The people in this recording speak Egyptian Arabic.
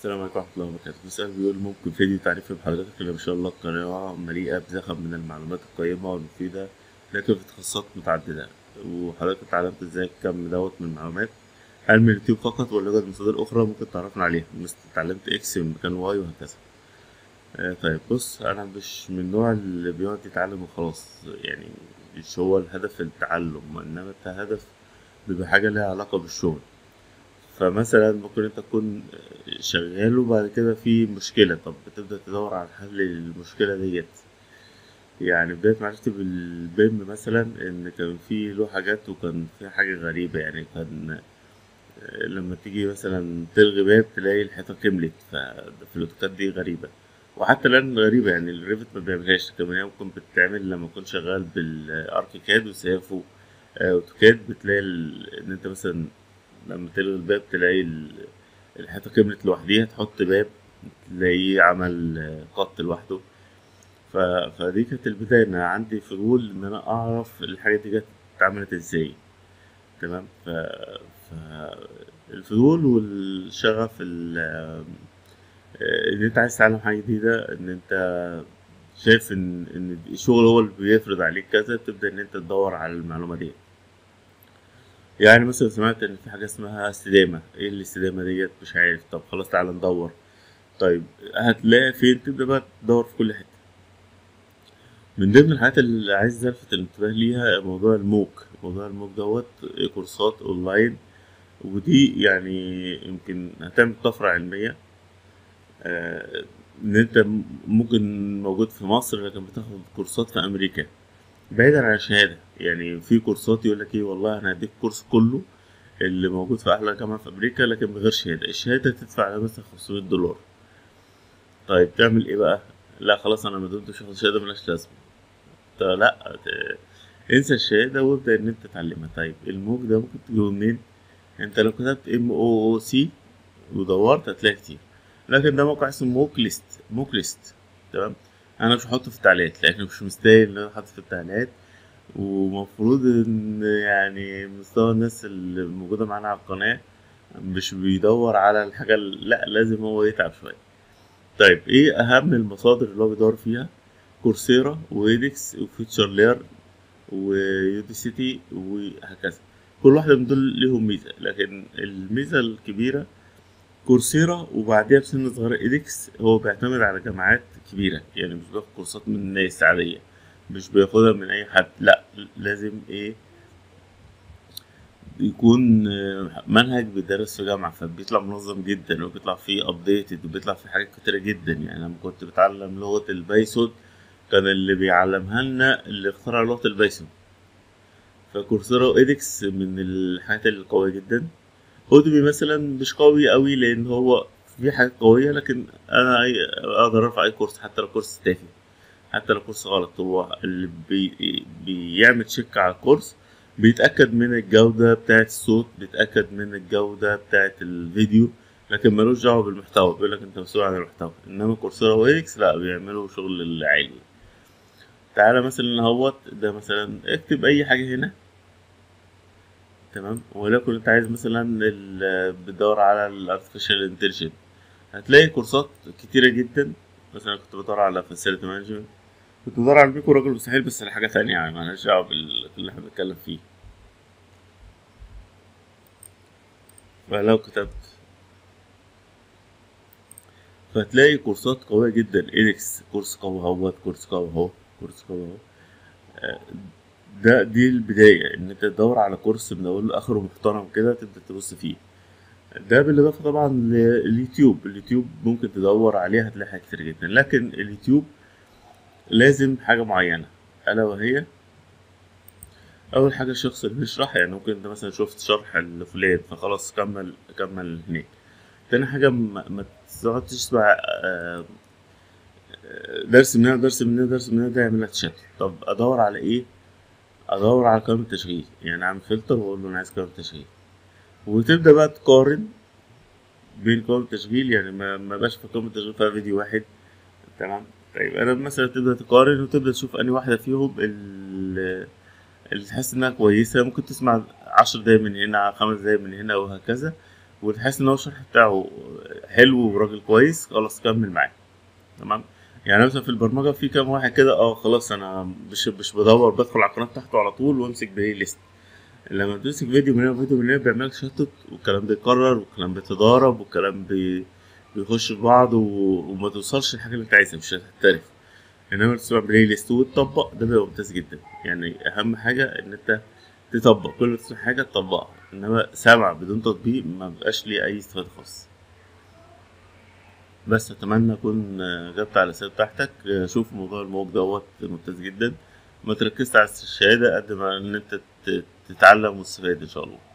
السلام عليكم ورحمة الله وبركاته بيسأل بيقول ممكن فيديو تعريفي بحضرتك إن ما شاء الله القناة مليئة بزخم من المعلومات القيمة والمفيدة لكن في تخصصات متعددة وحضرتك اتعلمت ازاي الكم دوت من المعلومات هل من اليوتيوب فقط ولا يوجد مصادر أخرى ممكن تعرفنا عليها مثل اتعلمت إكس من مكان واي وهكذا آه طيب بص أنا مش من النوع اللي بيقعد يتعلم وخلاص يعني مش هو الهدف التعلم إنما أنت هدف بيبقى حاجة ليها علاقة بالشغل فمثلا ممكن انت تكون شغال وبعد كده في مشكلة طب بتبدأ تدور على حل للمشكلة ديت يعني بداية معرفتي بالبيم مثلا ان كان في له حاجات وكان في حاجة غريبة يعني كان لما تيجي مثلا تلغي باب تلاقي الحيطة كملت ففي الاوتوكاد دي غريبة وحتى الآن غريبة يعني الريفت ما بيعملهاش كمان هي ممكن بتتعمل لما أكون شغال بالأركيكاد وسيافو أوتوكاد بتلاقي ال- إن أنت مثلا لما تلغي الباب تلاقي ال- الحيطة كملت لوحديها تحط باب تلاقيه عمل قط لوحده ف... فدي كانت البداية إن أنا عندي فضول إن أنا أعرف الحاجة دي جت اتعملت إزاي تمام ف... ف... الفضول والشغف ال... إن أنت عايز تتعلم حاجة جديدة إن أنت شايف إن إن الشغل هو اللي بيفرض عليك كذا تبدأ إن أنت تدور على المعلومة دي يعني مثلا سمعت ان في حاجه اسمها استدامه ايه الاستدامه ديت مش عارف طب خلاص تعالى ندور طيب هتلاقي فين تبدا بقى تدور في كل حته من ضمن الحاجات اللي عايز الفت الانتباه ليها موضوع الموك موضوع الموك دوت كورسات اونلاين ودي يعني يمكن هتعمل طفره علميه آه، ان انت ممكن موجود في مصر لكن بتاخد كورسات في امريكا بعيدا عن الشهاده يعني في كورسات يقول لك ايه والله انا هديك كورس كله اللي موجود في احلى جامعه في امريكا لكن من غير شهاده الشهاده تدفع عليها مثلا 500 دولار طيب تعمل ايه بقى لا خلاص انا ما دمتش واخد شهاده ملهاش لازمه طب لا ت- انسى الشهاده وابدا ان انت تتعلمها طيب الموك ده ممكن تجيبه منين انت لو كتبت ام او او سي ودورت هتلاقي كتير لكن ده موقع اسمه موك ليست موك ليست تمام انا مش هحطه في التعليقات لان مش مستاهل ان انا احطه في التعليقات ومفروض ان يعني مستوى الناس اللي موجودة معانا على القناة مش بيدور على الحاجة ال- لا لازم هو يتعب شوية طيب ايه اهم المصادر اللي هو بيدور فيها كورسيرا ويدكس وفيتشر لير ويوديسيتي وهكذا كل واحدة من دول ليهم ميزة لكن الميزة الكبيرة كورسيرا وبعديها بسنة صغيرة ايدكس هو بيعتمد على جامعات كبيرة يعني مش بياخد كورسات من ناس عادية مش بياخدها من اي حد لا لازم ايه يكون آه، منهج بيدرس في جامعة فبيطلع منظم جدا وبيطلع فيه ابديتد وبيطلع فيه حاجات كتيرة جدا يعني لما كنت بتعلم لغة البايثون كان اللي بيعلمها لنا اللي اخترع لغة البايثون فكورسيرا وايدكس من الحاجات القوية جدا اودبي مثلا مش قوي قوي لان هو في حاجات قوية لكن انا أي اقدر ارفع اي كورس حتى لو كورس تافه حتى لو كورس غلط هو اللي بي بيعمل تشيك على الكورس بيتأكد من الجودة بتاعة الصوت بيتأكد من الجودة بتاعة الفيديو لكن ملوش دعوة بالمحتوى بيقول لك انت مسؤول عن المحتوى انما كورسيرا واكس لا بيعملوا شغل العالي تعالى مثلا اهوت ده مثلا اكتب اي حاجة هنا تمام ولكن انت عايز مثلا ال- بتدور على الارتفيشال انتليجنت هتلاقي كورسات كتيرة جدا مثلا كنت بدور على فاسيلتي مانجمنت كنت بدور على بيكو راجل مستحيل بس لحاجة تانية يعني مالهاش دعوة بال- باللي احنا بنتكلم فيه فلو كتبت فهتلاقي كورسات قوية جدا إيدكس كورس قوي اهوت كورس قوي اهو كورس قوي اهو آه، ده دي البداية إن أنت تدور على كورس من أوله لآخره محترم كده تبدأ تبص فيه ده بالإضافة طبعا لليوتيوب اليوتيوب ممكن تدور عليه هتلاقي حاجات كتير جدا لكن اليوتيوب لازم حاجة معينة ألا وهي أول حاجة الشخص اللي بيشرح يعني ممكن أنت مثلا شفت شرح لفلان فخلاص كمل كمل هناك تاني حاجة ما ما تقعدش تسمع آه، آه، درس من هنا درس من هنا درس من هنا ده يعمل لك تشتت طب أدور على إيه؟ أدور على قائمة تشغيل يعني أعمل فلتر وأقول له أنا عايز قائمة تشغيل وتبدأ بقى تقارن بين قائمة تشغيل يعني ما ما بقاش في قائمة تشغيل فيها فيديو واحد تمام طيب أنا مثلا تبدأ تقارن وتبدأ تشوف أنهي واحدة فيهم ال- اللي تحس إنها كويسة ممكن تسمع عشر دقايق من هنا خمس دقايق من هنا وهكذا وتحس ان هو الشرح بتاعه حلو وراجل كويس خلاص كمل معاه تمام يعني مثلا في البرمجه في كام واحد كده اه خلاص انا مش مش بدور بدخل على القناه بتاعته على طول وامسك بلاي ليست لما تمسك فيديو من هنا وفيديو من هنا بيعمل لك شتت والكلام بيتكرر والكلام بيتضارب والكلام بي... بيخش في بعض و... وما توصلش للحاجه اللي انت عايزها مش هتحترف انما تسمع بلاي ليست وتطبق ده بيبقى ممتاز جدا يعني اهم حاجه ان انت تطبق كل ما تسمع حاجه تطبقها انما سمع بدون تطبيق ما بقاش ليه اي استفاده خالص بس اتمنى اكون جبت على الاسئله بتاعتك شوف موضوع الموج دوت ممتاز جدا ما تركزش على الشهاده قد ما ان انت تتعلم وتستفاد ان شاء الله